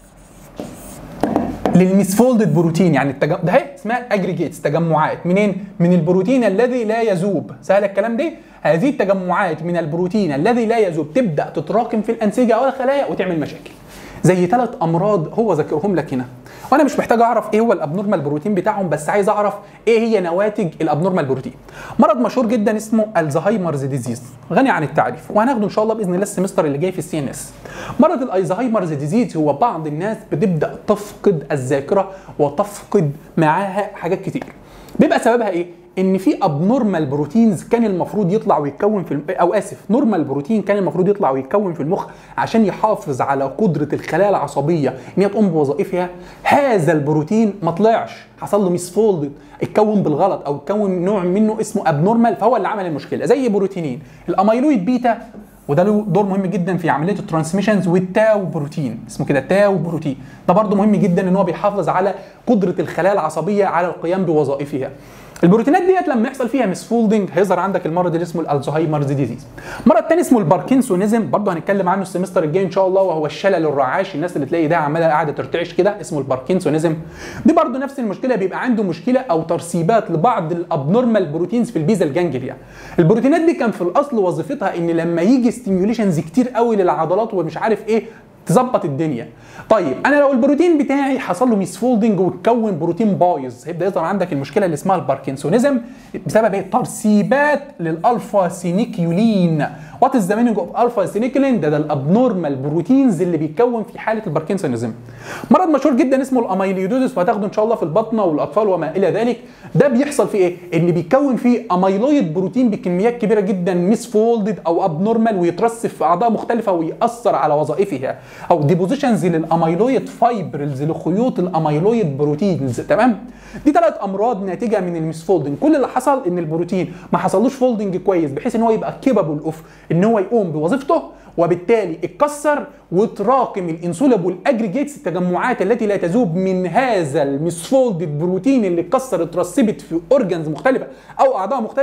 للميسفولدد بروتين يعني التجم... ده هي اسمها اجريجيتس تجمعات منين؟ من البروتين الذي لا يذوب سهل الكلام ده؟ هذه التجمعات من البروتين الذي لا يذوب تبدا تتراكم في الانسجه او الخلايا وتعمل مشاكل زي ثلاث امراض هو ذكرهم لك هنا وانا مش محتاج اعرف ايه هو الابنورمال بروتين بتاعهم بس عايز اعرف ايه هي نواتج الابنورمال بروتين مرض مشهور جدا اسمه الزهايمرز ديزيز غني عن التعريف وهناخده ان شاء الله باذن الله السمستر اللي جاي في السي ان اس مرض الالزهايمرز ديزيز هو بعض الناس بتبدا تفقد الذاكره وتفقد معاها حاجات كتير بيبقى سببها ايه ان في ابنورمال بروتينز كان المفروض يطلع ويتكون في الم... او اسف نورمال بروتين كان المفروض يطلع ويتكون في المخ عشان يحافظ على قدره الخلايا العصبيه ان هي تقوم بوظائفها هذا البروتين ما طلعش حصل له ميسفولد اتكون بالغلط او اتكون نوع منه اسمه ابنورمال فهو اللي عمل المشكله زي بروتينين الاميلويد بيتا وده له دور مهم جدا في عمليه الترانسميشنز والتاو بروتين اسمه كده تاو بروتين ده برضه مهم جدا ان هو بيحافظ على قدره الخلايا العصبيه على القيام بوظائفها البروتينات ديت لما يحصل فيها مسفولدنج هيظهر عندك المرض اللي اسمه الالزهايمرز ديزيز مرض تاني اسمه الباركنسونيزم برضه هنتكلم عنه السمستر الجاي ان شاء الله وهو الشلل الرعاش الناس اللي تلاقي ده عماله قاعده ترتعش كده اسمه الباركنسونيزم دي برضه نفس المشكله بيبقى عنده مشكله او ترسيبات لبعض الابنورمال بروتينز في البيزا الجانجليا البروتينات دي كان في الاصل وظيفتها ان لما يجي ستيميوليشنز كتير قوي للعضلات ومش عارف ايه تظبط الدنيا طيب انا لو البروتين بتاعي حصل له ميسفولدنج وتكون بروتين بايظ هيبدا يظهر عندك المشكله اللي اسمها الباركنسونيزم بسبب ايه ترسيبات للالفا سينيكيولين وات از ذا مينينج اوف الفا سينيكيولين ده ده الابنورمال بروتينز اللي بيتكون في حاله الباركنسونيزم مرض مشهور جدا اسمه الاميلويدوزس وهتاخده ان شاء الله في البطنه والاطفال وما الى ذلك ده بيحصل فيه ايه ان بيتكون فيه اميلويد بروتين بكميات كبيره جدا ميسفولدد او ابنورمال ويترسب في اعضاء مختلفه ويأثر على وظائفها او ديبوزيشنز للاميلويد فايبرز لخيوط الاميلويد بروتينز تمام دي ثلاث امراض ناتجه من الميسفولدنج كل اللي حصل ان البروتين ما حصلوش فولدنج كويس بحيث ان هو يبقى كيبابل اوف ان هو يقوم بوظيفته وبالتالي اتكسر وتراكم الانسولابل اجريجيتس التجمعات التي لا تذوب من هذا المسفولدد بروتين اللي اتكسر اترسبت في اورجنز مختلفه او اعضاء مختلفه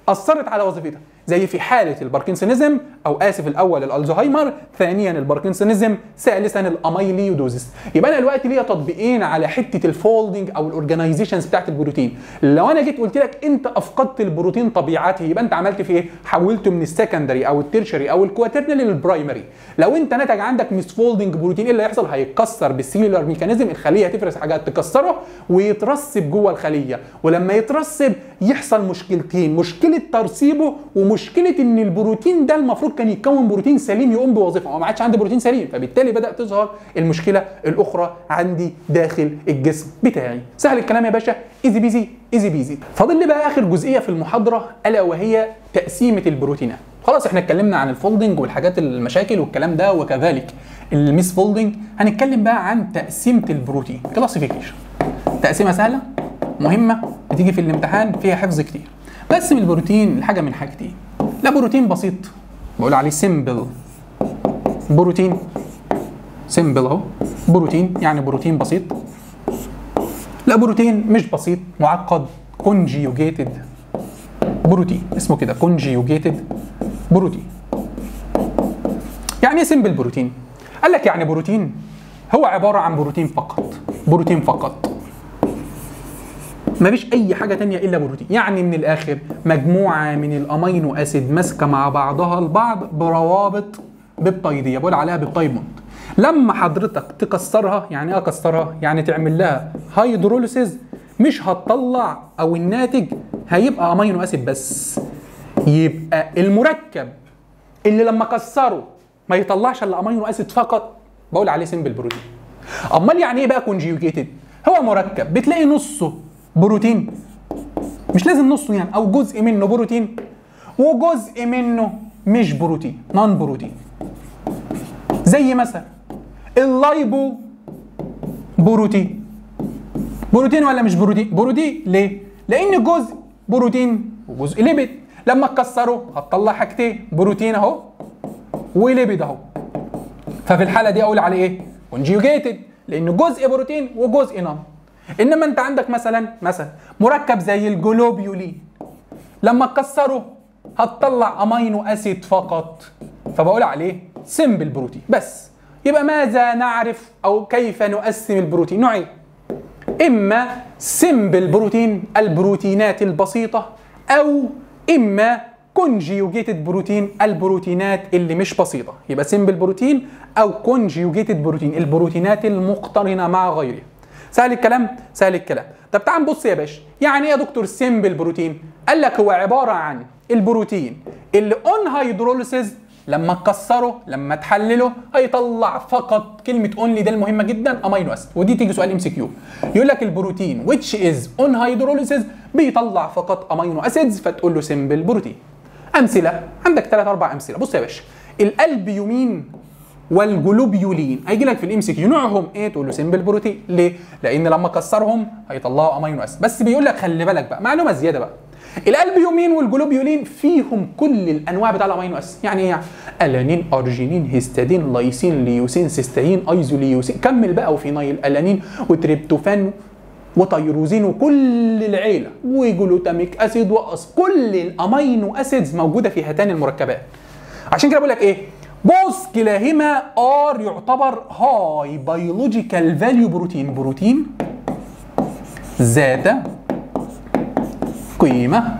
اثرت على وظيفتها زي في حاله الباركنسونيزم او اسف الاول الالزهايمر ثانيا الباركنسونيزم ثالثا الاميليودوزيس يبقى انا دلوقتي ليا تطبيقين على حته الفولدنج او الاورجنايزيشنز بتاعت البروتين لو انا جيت قلت لك انت افقدت البروتين طبيعته يبقى انت عملت فيه ايه حولته من السكندري او التيرشري او الكواترنال للبرايمري لو انت نتج عندك ميس فولدنج بروتين ايه اللي هيحصل هيتكسر بالسيلولار ميكانيزم الخليه هتفرز حاجات تكسره ويترسب جوه الخليه ولما يترسب يحصل مشكلتين مشكله ترسيبه ومشكله ان البروتين ده المفروض كان يتكون بروتين سليم يقوم بوظيفه هو ما عادش عندي بروتين سليم فبالتالي بدات تظهر المشكله الاخرى عندي داخل الجسم بتاعي سهل الكلام يا باشا ايزي بيزي ايزي بيزي فاضل لي بقى اخر جزئيه في المحاضره الا وهي تقسيمه البروتينات خلاص احنا اتكلمنا عن الفولدنج والحاجات المشاكل والكلام ده وكذلك الميس فولدنج هنتكلم بقى عن تقسيمه البروتين كلاسيفيكيشن تقسيمه سهله مهمه بتيجي في الامتحان فيها حفظ كتير بقسم البروتين لحاجه من حاجتين لا بروتين بسيط بقول عليه سيمبل بروتين سيمبل اهو بروتين يعني بروتين بسيط لا بروتين مش بسيط معقد كونجيوجيتد بروتين اسمه كده كونجيوجيتد بروتين يعني ايه سيمبل بروتين قال لك يعني بروتين هو عباره عن بروتين فقط بروتين فقط مفيش اي حاجه تانية الا بروتين يعني من الاخر مجموعه من الامينو اسيد ماسكه مع بعضها البعض بروابط بيبتايديه بقول عليها بيبتايد بوند لما حضرتك تكسرها يعني ايه اكسرها يعني تعمل لها هيدروليسيز مش هتطلع او الناتج هيبقى امينو اسيد بس يبقى المركب اللي لما كسره ما يطلعش الا امينو اسيد فقط بقول عليه سيمبل بروتين امال يعني ايه بقى كونجيوجيتد هو مركب بتلاقي نصه بروتين مش لازم نصه يعني او جزء منه بروتين وجزء منه مش بروتين نون بروتين زي مثلا اللايبو بروتين بروتين ولا مش بروتين بروتين ليه لان جزء بروتين وجزء ليبيد لما تكسره هتطلع حاجتين بروتين اهو وليبيد اهو ففي الحاله دي اقول عليه ايه كونجيوجيتد لان جزء بروتين وجزء نون انما انت عندك مثلا مثلا مركب زي الجلوبيولين لما تكسره هتطلع امينو اسيد فقط فبقول عليه سمبل بروتين بس يبقى ماذا نعرف او كيف نقسم البروتين نوعين اما سمبل بروتين البروتينات البسيطه او اما كونجيوجيتد بروتين البروتينات اللي مش بسيطه يبقى سمبل بروتين او كونجيوجيتد بروتين البروتينات المقترنه مع غيرها سهل الكلام سهل الكلام طب تعال نبص يا باشا يعني ايه يا دكتور سيمبل بروتين قال لك هو عباره عن البروتين اللي اون هيدروليسيز لما تكسره لما تحلله هيطلع فقط كلمه اونلي ده المهمه جدا امينو اسيد ودي تيجي سؤال ام سي كيو يقول لك البروتين which is on hydrolysis بيطلع فقط امينو اسيدز فتقول له سيمبل بروتين امثله عندك ثلاث اربع امثله بص يا باشا الالبيومين والجلوبيولين هيجي لك في الام سي كيو نوعهم ايه تقول له سمبل بروتين ليه لان لما كسرهم هيطلعوا امينو اسيد بس بيقول لك خلي بالك بقى معلومه زياده بقى الالبيومين والجلوبيولين فيهم كل الانواع بتاع الامينو اسيد يعني ايه يعني الانين ارجينين هيستادين لايسين ليوسين سيستين ايزوليوسين كمل بقى وفينايل الانين وتريبتوفان وتيروزين وكل العيله وجلوتاميك اسيد واص كل الامينو اسيدز موجوده في هاتان المركبات عشان كده بقول لك ايه بص كلاهما ار يعتبر هاي بيولوجيكال فاليو بروتين بروتين ذات قيمة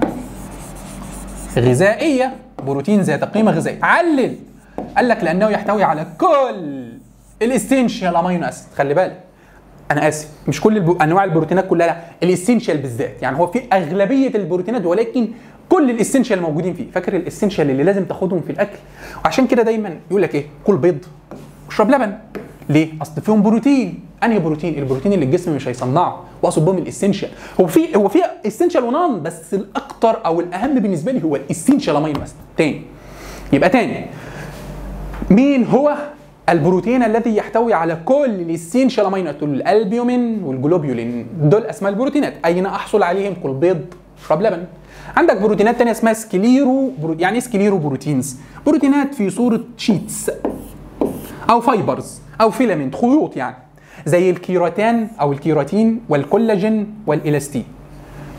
غذائية بروتين ذات قيمة غذائية علل قال لك لأنه يحتوي على كل الاستنشال امينو اسيد خلي بالك انا اسف مش كل الب... انواع البروتينات كلها لا الاستنشال بالذات يعني هو في اغلبيه البروتينات ولكن كل الاستنشال موجودين فيه فاكر الاستنشال اللي لازم تاخدهم في الاكل وعشان كده دايما يقول لك ايه كل بيض اشرب لبن ليه اصل فيهم بروتين انهي بروتين البروتين اللي الجسم مش هيصنعه واقصد بهم الاسنشال هو في هو في اسنشال ونان بس الاكتر او الاهم بالنسبه لي هو الاسنشال امينو اسيد تاني يبقى تاني مين هو البروتين الذي يحتوي على كل الاسينشال امينو اسيد الالبيومين والجلوبيولين دول اسماء البروتينات اين احصل عليهم كل بيض اشرب لبن عندك بروتينات تانية اسمها سكليرو برو... يعني ايه سكليرو بروتينز بروتينات في صورة شيتس او فايبرز او فيلامنت خيوط يعني زي الكيراتان او الكيراتين والكولاجين والالاستين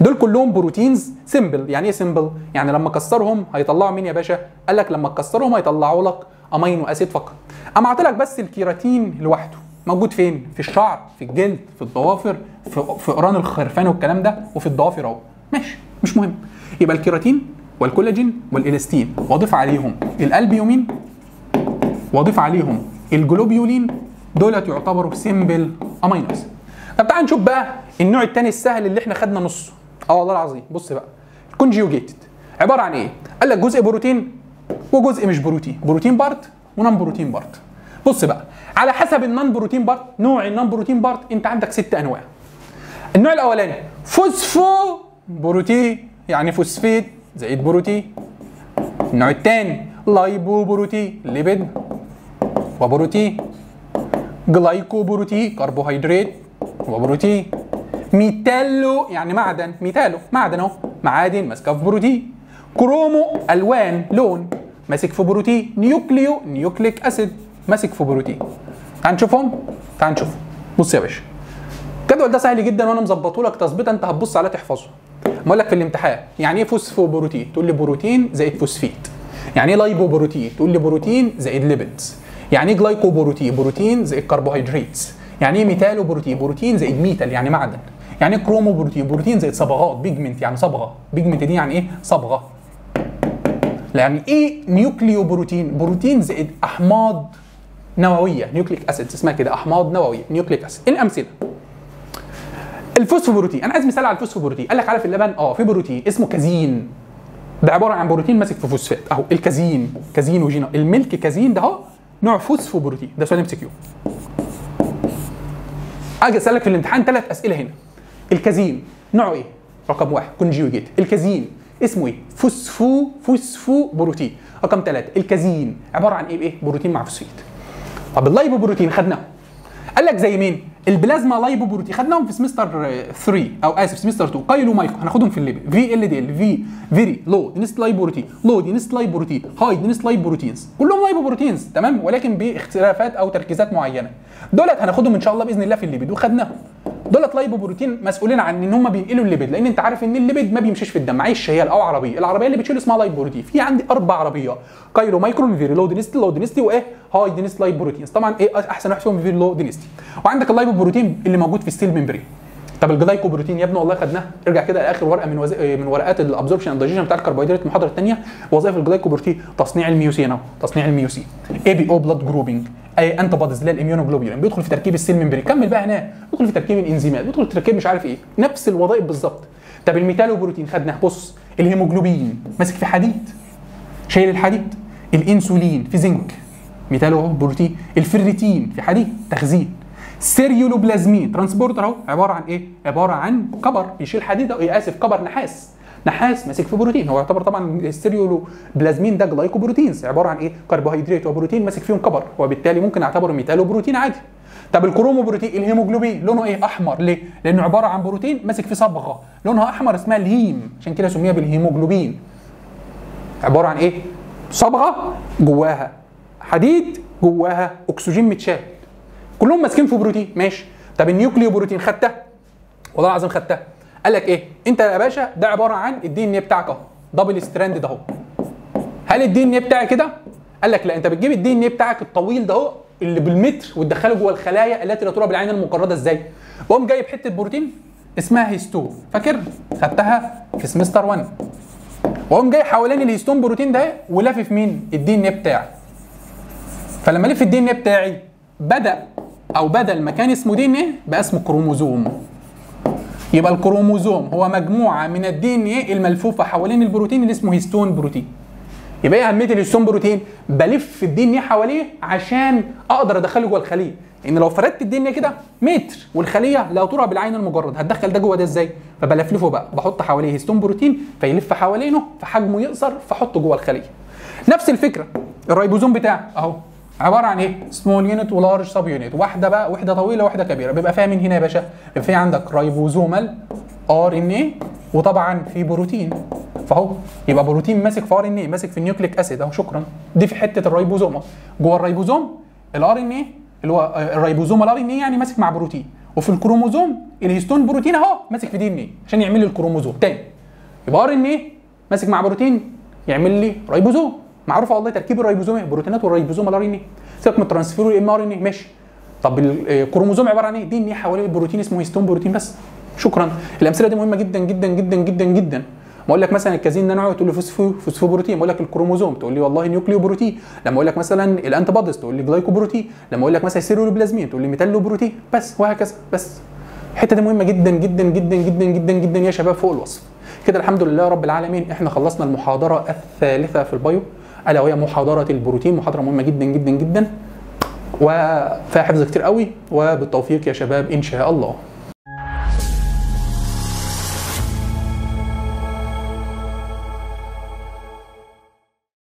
دول كلهم بروتينز سيمبل يعني ايه سيمبل يعني لما كسرهم هيطلعوا مين يا باشا قال لك لما تكسرهم هيطلعوا لك امينو اسيد فقط اما اعطي لك بس الكيراتين لوحده موجود فين في الشعر في الجلد في الضوافر في في قران الخرفان والكلام ده وفي الضوافر اهو ماشي مش مهم يبقى الكيراتين والكولاجين والالاستين واضيف عليهم الالبيومين واضيف عليهم الجلوبيولين دولت يعتبروا سيمبل امينو اسيد طب تعال نشوف بقى النوع الثاني السهل اللي احنا خدنا نصه اه والله العظيم بص بقى الكونجيوجيتد عباره عن ايه قال لك جزء بروتين وجزء مش بروتين بروتين بارت ونون بروتين بارت بص بقى على حسب النون بروتين بارت نوع النون بروتين بارت انت عندك ست انواع النوع الاولاني فوسفو بروتين يعني فوسفيت زائد بروتين النوع الثاني لايبو بروتين ليبيد وبروتين جلايكو بروتين كربوهيدرات وبروتين ميتالو يعني معدن ميتالو معدن اهو معادن ماسكه في بروتين كرومو الوان لون ماسك في بروتين نيوكليو نيوكليك اسيد ماسك في بروتين تعال نشوفهم تعال نشوف بص يا باشا الجدول ده سهل جدا وانا مظبطه لك تظبيطه انت هتبص عليه تحفظه بقول لك في الامتحان يعني ايه فوسفو بروتين تقول لي بروتين زائد فوسفيت يعني ايه لايبو بروتين تقول لي بروتين زائد ليبيدز يعني ايه جلايكو بروتين بروتين زائد كربوهيدرات يعني ايه ميتالو بروتين بروتين زائد ميتال يعني معدن يعني ايه كرومو بروتين بروتين زائد صبغات بيجمنت يعني صبغه بيجمنت دي يعني ايه صبغه يعني ايه نيوكليو بروتين بروتين زائد احماض نوويه نيوكليك اسيد اسمها كده احماض نوويه نيوكليك اسيد الامثله الفوسفوبروتين انا عايز مثال على الفوسفوبروتين قال لك عارف اللبن اه في بروتين اسمه كازين ده عباره عن بروتين ماسك في فوسفات اهو الكازين كازين وجينا الملك كازين ده اهو نوع فوسفوبروتين ده سؤال ام سي كيو اجي اسالك في الامتحان ثلاث اسئله هنا الكازين نوعه ايه رقم واحد كونجيوجيت الكازين اسمه ايه فوسفو فوسفو بروتين رقم ثلاثة الكازين عباره عن ايه بايه بروتين مع فوسفيت طب اللايبو بروتين خدناه قال لك زي مين البلازما لايبو بروتين خدناهم في سمستر 3 او اسف سمستر 2 كايلو مايكرو هناخدهم في الليبل في ال دي ال في فيري لو دينست لايب بروتين لو دينست لايب بروتين هاي دينست لايب بروتينز كلهم لايبو بروتينز تمام ولكن باختلافات او تركيزات معينه دولت هناخدهم ان شاء الله باذن الله في الليبيد وخدناهم دولت لايبو بروتين مسؤولين عن ان هم بينقلوا الليبيد لان انت عارف ان الليبيد ما بيمشيش في الدم عايز شيال او عربيه العربيه اللي بتشيل اسمها لايب بروتين في عندي اربع عربيات كايلو مايكرو فيري لو دينستي لو دينستي وايه هاي دينست لايب بروتينز طبعا ايه احسن واحد فيهم فيري لو دينستي وعندك اللايبو بروتين اللي موجود في السيل ممبرين طب الجلايكو بروتين يا ابني والله خدناه ارجع كده لاخر ورقه من وز... من ورقات الابزوربشن اند دايجيشن بتاع الكربوهيدرات المحاضره الثانيه وظائف الجلايكو بروتين تصنيع الميوسين اهو تصنيع الميوسين اي بي او بلاد جروبنج اي انتي بوديز اللي هي الاميونوجلوبولين بيدخل في تركيب السيل ممبرين كمل بقى هنا بيدخل في تركيب الانزيمات بيدخل في تركيب مش عارف ايه نفس الوظائف بالظبط طب الميتالو بروتين خدناه بص الهيموجلوبين ماسك في حديد شايل الحديد الانسولين في زنك ميتالو بروتين الفريتين في حديد تخزين سيريولوبلازمين ترانسبورتر اهو عباره عن ايه؟ عباره عن كبر بيشيل حديد ايه اسف كبر نحاس نحاس ماسك في بروتين هو يعتبر طبعا السيريولوبلازمين ده جلايكو بروتينز عباره عن ايه؟ كربوهيدرات وبروتين ماسك فيهم كبر وبالتالي ممكن اعتبره ميتالو بروتين عادي طب الكرومو بروتين الهيموجلوبين لونه ايه؟ احمر ليه؟ لانه عباره عن بروتين ماسك في صبغه لونها احمر اسمها الهيم عشان كده سميها بالهيموجلوبين عباره عن ايه؟ صبغه جواها حديد جواها اكسجين متشال كلهم ماسكين في بروتين ماشي طب النيوكليو بروتين خدتها والله العظيم خدتها قال لك ايه انت يا باشا ده عباره عن الدي ان ايه بتاعك اهو دبل ستراند ده اهو هل الدي ان ايه بتاعي كده قال لك لا انت بتجيب الدي ان ايه بتاعك الطويل ده اهو اللي بالمتر وتدخله جوه الخلايا التي لا ترى بالعين المقرده ازاي واقوم جايب حته بروتين اسمها هيستون فاكر خدتها في سمستر 1 واقوم جاي حوالين الهيستون بروتين ده ولافف مين الدي ان ايه بتاعي فلما الف الدي ان ايه بتاعي بدا او بدل ما كان اسمه دي ان ايه بقى اسمه كروموزوم يبقى الكروموزوم هو مجموعه من الدي ان ايه الملفوفه حوالين البروتين اللي اسمه هيستون بروتين يبقى ايه اهميه الهيستون بروتين بلف الدي ان ايه حواليه عشان اقدر ادخله جوه الخليه ان لو فردت الدي ان ايه كده متر والخليه لا ترى بالعين المجرد هتدخل ده جوه ده ازاي فبلفلفه بقى بحط حواليه هيستون بروتين فيلف حوالينه فحجمه يقصر فاحطه جوه الخليه نفس الفكره الريبوزوم بتاعي اهو عباره عن ايه؟ سمول يونت ولارج سب يونت واحده بقى وحده طويله وحده كبيره بيبقى فيها مين هنا يا باشا؟ بيبقى في عندك رايبوزومال ار ان ايه وطبعا في بروتين فهو يبقى بروتين ماسك في ار ان ايه ماسك في النيوكليك اسيد اهو شكرا دي في حته الريبوزوم جوه الريبوزوم الار ان ايه اللي هو الريبوزوم الار ان ايه يعني ماسك مع بروتين وفي الكروموزوم الهيستون بروتين اهو ماسك في دي ان ايه عشان يعمل لي الكروموزوم تاني يبقى ار ان ايه ماسك مع بروتين يعمل لي ريبوزوم معروفه والله تركيب الريبوزوم ايه البروتينات والريبوزوم الار ان ايه سيبك من الترانسفير والام ار ان ايه ماشي طب الكروموزوم عباره عن ايه دي ان ايه حوالين البروتين اسمه هيستون بروتين بس شكرا الامثله دي مهمه جدا جدا جدا جدا جدا ما اقول لك مثلا الكازين ده نوعه تقول لي فوسفو فوسفو بروتين بقول لك الكروموزوم تقول لي والله نيوكليو بروتين لما اقول لك مثلا الانتي بوديز تقول لي جلايكو بروتين لما اقول لك مثلا سيرولوبلازمين تقول لي ميتالو بروتين بس وهكذا بس الحته دي مهمه جدا جدا جدا جدا جدا جدا يا شباب فوق الوصف كده الحمد لله رب العالمين احنا خلصنا المحاضره الثالثه في البايو الا وهي محاضره البروتين محاضره مهمه جدا جدا جدا وفيها حفظ كتير قوي وبالتوفيق يا شباب ان شاء الله